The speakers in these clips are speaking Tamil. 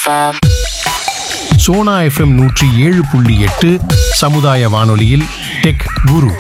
FM. சோனா எஃப்எம் நூற்றி ஏழு புள்ளி எட்டு சமுதாய வானொலியில் டெக் குரு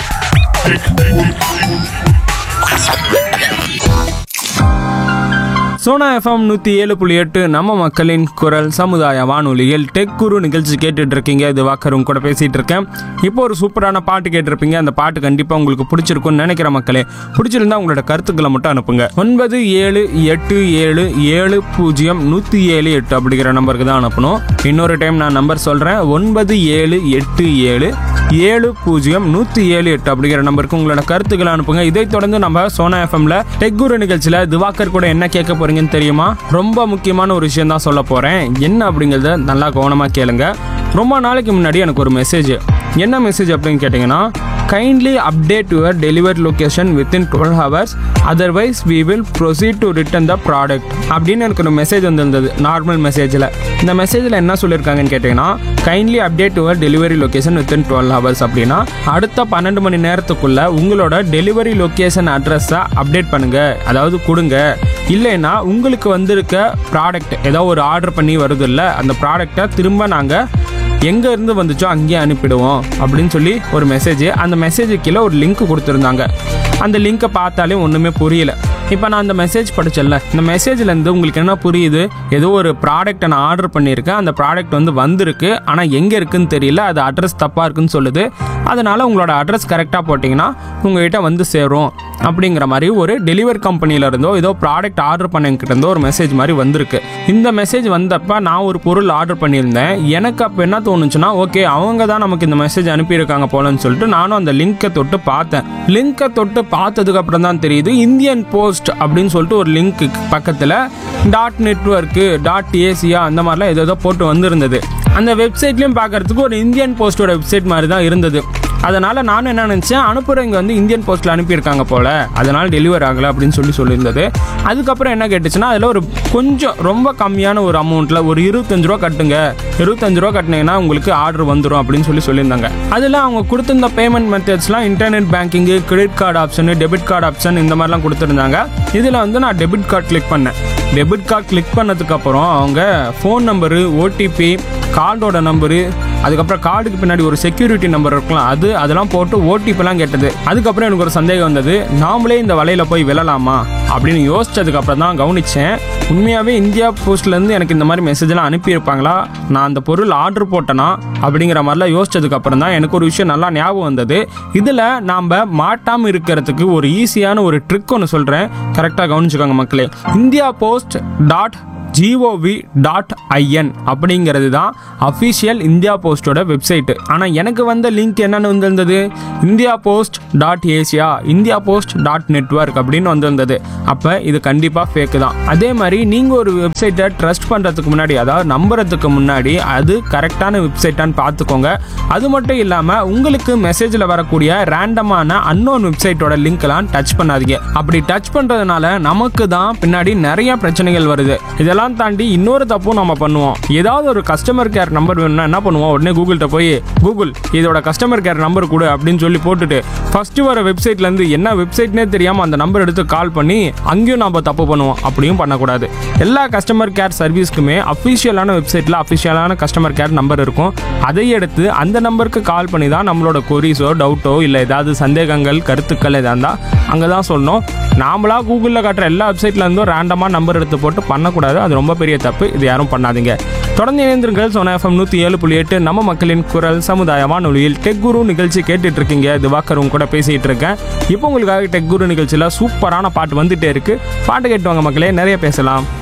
சோனா எஃப்எம் நூற்றி ஏழு புள்ளி எட்டு நம்ம மக்களின் குரல் சமுதாய வானொலியில் டெக் குரு நிகழ்ச்சி கேட்டுட்டு இருக்கீங்க இது வாக்கரும் கூட பேசிட்டு இருக்கேன் இப்போ ஒரு சூப்பரான பாட்டு கேட்டிருப்பீங்க அந்த பாட்டு கண்டிப்பாக உங்களுக்கு பிடிச்சிருக்கும்னு நினைக்கிற மக்களே பிடிச்சிருந்தா உங்களோட கருத்துக்களை மட்டும் அனுப்புங்க ஒன்பது ஏழு எட்டு ஏழு ஏழு பூஜ்ஜியம் நூற்றி ஏழு எட்டு அப்படிங்கிற நம்பருக்கு தான் அனுப்பணும் இன்னொரு டைம் நான் நம்பர் சொல்கிறேன் ஒன்பது ஏழு எட்டு ஏழு ஏழு பூஜ்ஜியம் நூற்றி ஏழு எட்டு அப்படிங்கிற நம்பருக்கு உங்களோட கருத்துக்களை அனுப்புங்க இதைத் தொடர்ந்து நம்ம சோனா எஃப்எம்ல டெக்குரு நிகழ்ச்சியில் திவாகர் கூட என்ன கேட்க போறீங்கன்னு தெரியுமா ரொம்ப முக்கியமான ஒரு விஷயம் தான் சொல்ல போறேன் என்ன அப்படிங்கிறத நல்லா கவனமாக கேளுங்க ரொம்ப நாளைக்கு முன்னாடி எனக்கு ஒரு மெசேஜ் என்ன மெசேஜ் அப்படின்னு கேட்டிங்கன்னா kindly update your delivery location within twelve hours otherwise we will proceed to return the product அப்படின்னு எனக்கு ஒரு மெசேஜ் வந்திருந்தது நார்மல் மெசேஜில் இந்த மெசேஜில் என்ன சொல்லியிருக்காங்கன்னு கேட்டிங்கன்னா kindly update your delivery location within twelve hours அப்படின்னா அடுத்த பன்னெண்டு மணி நேரத்துக்குள்ள உங்களோட டெலிவரி லொகேஷன் அட்ரஸை அப்டேட் பண்ணுங்க அதாவது கொடுங்க இல்லைன்னா உங்களுக்கு வந்திருக்க ப்ராடக்ட் ஏதோ ஒரு ஆர்டர் பண்ணி வருது இல்லை அந்த ப்ராடக்டை திரும்ப நாங்கள் எங்கே இருந்து வந்துச்சோ அங்கேயே அனுப்பிடுவோம் அப்படின்னு சொல்லி ஒரு மெசேஜ் அந்த மெசேஜ் கீழே ஒரு லிங்க் கொடுத்துருந்தாங்க அந்த லிங்க்கை பார்த்தாலே ஒன்றுமே புரியல இப்போ நான் அந்த மெசேஜ் படிச்சேன்ல இந்த மெசேஜ்லேருந்து உங்களுக்கு என்ன புரியுது ஏதோ ஒரு ப்ராடக்ட்டை நான் ஆர்டர் பண்ணியிருக்கேன் அந்த ப்ராடக்ட் வந்து வந்திருக்கு ஆனால் எங்கே இருக்குன்னு தெரியல அது அட்ரஸ் தப்பாக இருக்குன்னு சொல்லுது அதனால் உங்களோட அட்ரஸ் கரெக்டாக போட்டிங்கன்னா உங்ககிட்ட வந்து சேரும் அப்படிங்கிற மாதிரி ஒரு டெலிவரி கம்பெனியில இருந்தோ ஏதோ ப்ராடக்ட் ஆர்டர் பண்ணங்கிட்ட இருந்தோ ஒரு மெசேஜ் மாதிரி வந்திருக்கு இந்த மெசேஜ் வந்தப்ப நான் ஒரு பொருள் ஆர்டர் பண்ணியிருந்தேன் எனக்கு அப்போ என்ன தோணுச்சுன்னா ஓகே அவங்க தான் நமக்கு இந்த மெசேஜ் அனுப்பியிருக்காங்க போலன்னு சொல்லிட்டு நானும் அந்த லிங்கை தொட்டு பார்த்தேன் லிங்கை தொட்டு பார்த்ததுக்கு அப்புறம் தான் தெரியுது இந்தியன் போஸ்ட் அப்படின்னு சொல்லிட்டு ஒரு லிங்க் பக்கத்தில் டாட் நெட்ஒர்க்கு டாட் ஏசியா அந்த மாதிரிலாம் ஏதோ ஏதோ போட்டு வந்திருந்தது அந்த வெப்சைட்லையும் பார்க்கறதுக்கு ஒரு இந்தியன் போஸ்டோட வெப்சைட் மாதிரி தான் இருந்தது அதனால் நானும் என்ன நினச்சேன் அனுப்புகிறவங்க வந்து இந்தியன் போஸ்ட்டில் அனுப்பியிருக்காங்க போல் அதனால் டெலிவர் ஆகலை அப்படின்னு சொல்லி சொல்லியிருந்தது அதுக்கப்புறம் என்ன கேட்டுச்சுன்னா அதில் ஒரு கொஞ்சம் ரொம்ப கம்மியான ஒரு அமௌண்ட்டில் ஒரு இருபத்தஞ்சு ரூபா கட்டுங்க இருபத்தஞ்சு ரூபா கட்டினீங்கன்னா உங்களுக்கு ஆர்டர் வந்துடும் அப்படின்னு சொல்லி சொல்லியிருந்தாங்க அதில் அவங்க கொடுத்திருந்த பேமெண்ட் மெத்தட்ஸ்லாம் internet banking credit card option debit card option இந்த மாதிரிலாம் கொடுத்துருந்தாங்க இதில் வந்து நான் டெபிட் கார்டு கிளிக் பண்ணேன் டெபிட் கார்டு கிளிக் பண்ணதுக்கப்புறம் அவங்க ஃபோன் நம்பரு ஓடிபி கார்டோட நம்பரு அதுக்கப்புறம் கார்டுக்கு பின்னாடி ஒரு செக்யூரிட்டி நம்பர் இருக்கலாம் அது அதெல்லாம் போட்டு ஓடிபிலாம் கேட்டது அதுக்கப்புறம் எனக்கு ஒரு சந்தேகம் வந்தது நாமளே இந்த வலையில போய் விழலாமா அப்படின்னு யோசிச்சதுக்கப்புறம் தான் கவனிச்சேன் உண்மையாகவே இந்தியா போஸ்ட்லேருந்து எனக்கு இந்த மாதிரி மெசேஜ்லாம் அனுப்பியிருப்பாங்களா நான் அந்த பொருள் ஆர்டர் போட்டேனா அப்படிங்கிற மாதிரிலாம் யோசிச்சதுக்கப்புறம் தான் எனக்கு ஒரு விஷயம் நல்லா ஞாபகம் வந்தது இதில் நாம் மாட்டாமல் இருக்கிறதுக்கு ஒரு ஈஸியான ஒரு ட்ரிக் ஒன்று சொல்கிறேன் கரெக்டாக கவனிச்சுக்கோங்க மக்களே India post dot GOV dot IN அப்படிங்கிறது தான் அஃபிஷியல் இந்தியா போஸ்டோட வெப்சைட்டு ஆனால் எனக்கு வந்த லிங்க் என்னென்னு வந்திருந்தது India post dot Asia India post dot network அப்படின்னு வந்திருந்தது அப்போ இது கண்டிப்பாக ஃபேக்கு தான் அதே மாதிரி நீங்கள் ஒரு வெப்சைட்டை ட்ரஸ்ட் பண்ணுறதுக்கு முன்னாடி அதாவது நம்புறதுக்கு முன்னாடி அது கரெக்டான வெப்சைட்டான்னு பார்த்துக்கோங்க அது மட்டும் இல்லாமல் உங்களுக்கு மெசேஜில் வரக்கூடிய ரேண்டமான அன்னோன் வெப்சைட்டோட லிங்க்லாம் டச் பண்ணாதீங்க அப்படி டச் பண்ணுறதுனால நமக்கு தான் பின்னாடி நிறைய பிரச்சனைகள் வருது இதெல்லாம் தாண்டி இன்னொரு தப்பும் நம்ம பண்ணுவோம் ஏதாவது ஒரு கஸ்டமர் கேர் நம்பர் வேணும்னா என்ன பண்ணுவோம் உடனே கூகுள்கிட்ட போய் கூகுள் இதோட கஸ்டமர் கேர் நம்பர் கொடு அப்படின்னு சொல்லி போட்டுட்டு ஃபர்ஸ்ட் வர வெப்சைட்ல இருந்து என்ன வெப்சைட்னே தெரியாம அந்த நம்பர் எடுத்து கால் பண்ணி அங்கேயும் நம்ம தப்பு பண்ணுவோம் அப்படியும் பண்ணக்கூடாது எல்லா கஸ்டமர் கேர் சர்வீஸ்க்குமே அஃபிஷியலான வெப்சைட்ல அஃபிஷியலான கஸ்டமர் கேர் நம்பர் இருக்கும் அதை எடுத்து அந்த நம்பருக்கு கால் பண்ணி தான் நம்மளோட கொரிஸோ டவுட்டோ இல்லை ஏதாவது சந்தேகங்கள் கருத்துக்கள் எதாக இருந்தால் அங்கே தான் சொல்லணும் நாமளா கூகுளில் காட்டுற எல்லா வெப்சைட்ல இருந்தும் ரேண்டமாக நம்பர் எடுத்து போட்டு பண்ணக்கூடாது அது ரொம்ப பெரிய தப்பு இது யாரும் பண்ணாதீங்க தொடர்ந்து இணைந்திருங்கள் சோனா எஃப்எம் நூற்றி ஏழு புள்ளி எட்டு நம்ம மக்களின் குரல் சமுதாய வானொலியில் டெக் குரு நிகழ்ச்சி கேட்டுட்டு இருக்கீங்க திவாகரும் கூட பேசிட்டு இருக்கேன் இப்போ உங்களுக்காக டெக் குரு நிகழ்ச்சியில் சூப்பரான பாட்டு வந்துட்டே இருக்கு பாட்டு கேட்டுவாங்க மக்களே நிறைய பேசலாம்